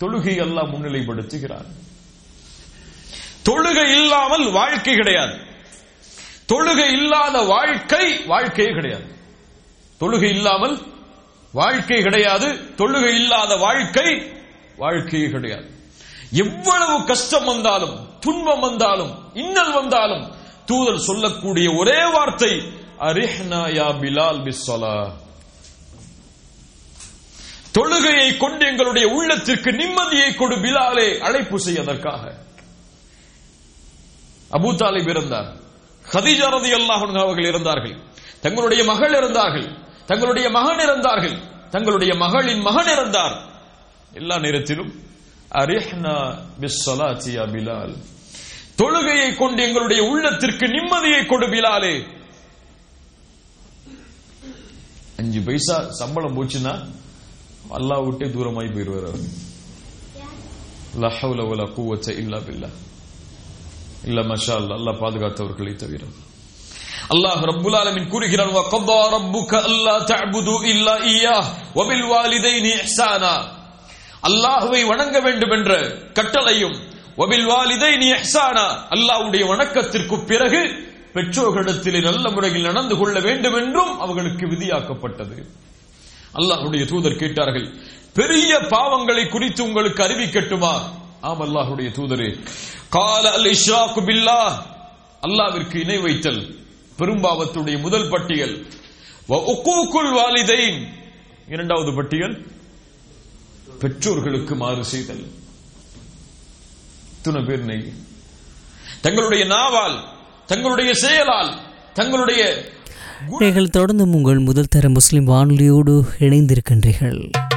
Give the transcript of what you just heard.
தொழுகை அல்லாஹ் முன்னிலைப்படுத்துகிறார் தொழுகை இல்லாமல் வாழ்க்கை கிடையாது தொழுகை இல்லாத வாழ்க்கை வாழ்க்கையே கிடையாது தொழுகை இல்லாமல் வாழ்க்கை கிடையாது தொழுகை இல்லாத வாழ்க்கை வாழ்க்கையே கிடையாது எவ்வளவு கஷ்டம் வந்தாலும் துன்பம் வந்தாலும் இன்னல் வந்தாலும் தூதர் சொல்லக்கூடிய ஒரே வார்த்தை அரிஹ்னா யா பிலால் பிஸ்ஸலா தொழுகையை கொண்டு எங்களுடைய உள்ளத்திற்கு நிம்மதியை கொடு பிலாலே அழைப்பு செய்வதற்காக அபூ தாலிப் இருந்தார் ஹதீஜா ரலியல்லாஹு அன்ஹா அவர்கள் இருந்தார்கள் தங்களுடைய மகள் இருந்தார்கள் தங்களுடைய மகன் இருந்தார்கள் தங்களுடைய மகளின் மகன் இருந்தார் எல்லா நேரத்திலும் அரிஹ்னா பிஸ்ஸலாத்தி யா பிலால் தொழுகையை கொண்டு எங்களுடைய உள்ளத்திற்கு நிம்மதியை கொடு பிலாலே அஞ்சு பைசா சம்பளம் போச்சுன்னா அல்லாஹ் விட்டே தூரமாய் போயிடுவார் அவர் லா ஹவ்ல வலா குவத்த இல்லா பில்லா இல்ல மஷா அல்லாஹ் அல்லாஹ் பாதுகாத்தவர்களை தவிர அல்லாஹ் ரப்புல் ஆலமீன் கூறுகிறான் வ கதா ரப்புக அல்லா தஅபுது இல்லா இய்யாஹ் வ பில் வாலிதைனி இஹ்சானா அல்லாஹ்வை வணங்க வேண்டும் என்ற கட்டளையும் வ பில் வாலிதைனி இஹ்சானா அல்லாஹ்வுடைய வணக்கத்திற்கு பிறகு பெற்றோர்களிடத்திலே நல்ல முறையில் நடந்து கொள்ள வேண்டும் என்றும் அவர்களுக்கு விதியாக்கப்பட்டது அல்லாஹ்வுடைய தூதர் கேட்டார்கள் பெரிய பாவங்களை குறித்து உங்களுக்கு அறிவிக்கட்டுமா ஆம் அல்லாஹ்வுடைய தூதரே கால அல் இஷ்ராக்கு பில்லாஹ் அல்லாஹ்விற்கு இணை வைத்தல் பெரும்பாவத்துடைய முதல் பட்டியல் வ உக்கூக்குல் வாலிதைன் இரண்டாவது பட்டியல் பெற்றோர்களுக்கு மாறு செய்தல் துணை பேர் நெய் தங்களுடைய நாவால் தங்களுடைய செயலால் தங்களுடைய நீங்கள் தொடர்ந்து உங்கள் முதல் தர முஸ்லிம் வானொலியோடு இணைந்திருக்கின்றீர்கள்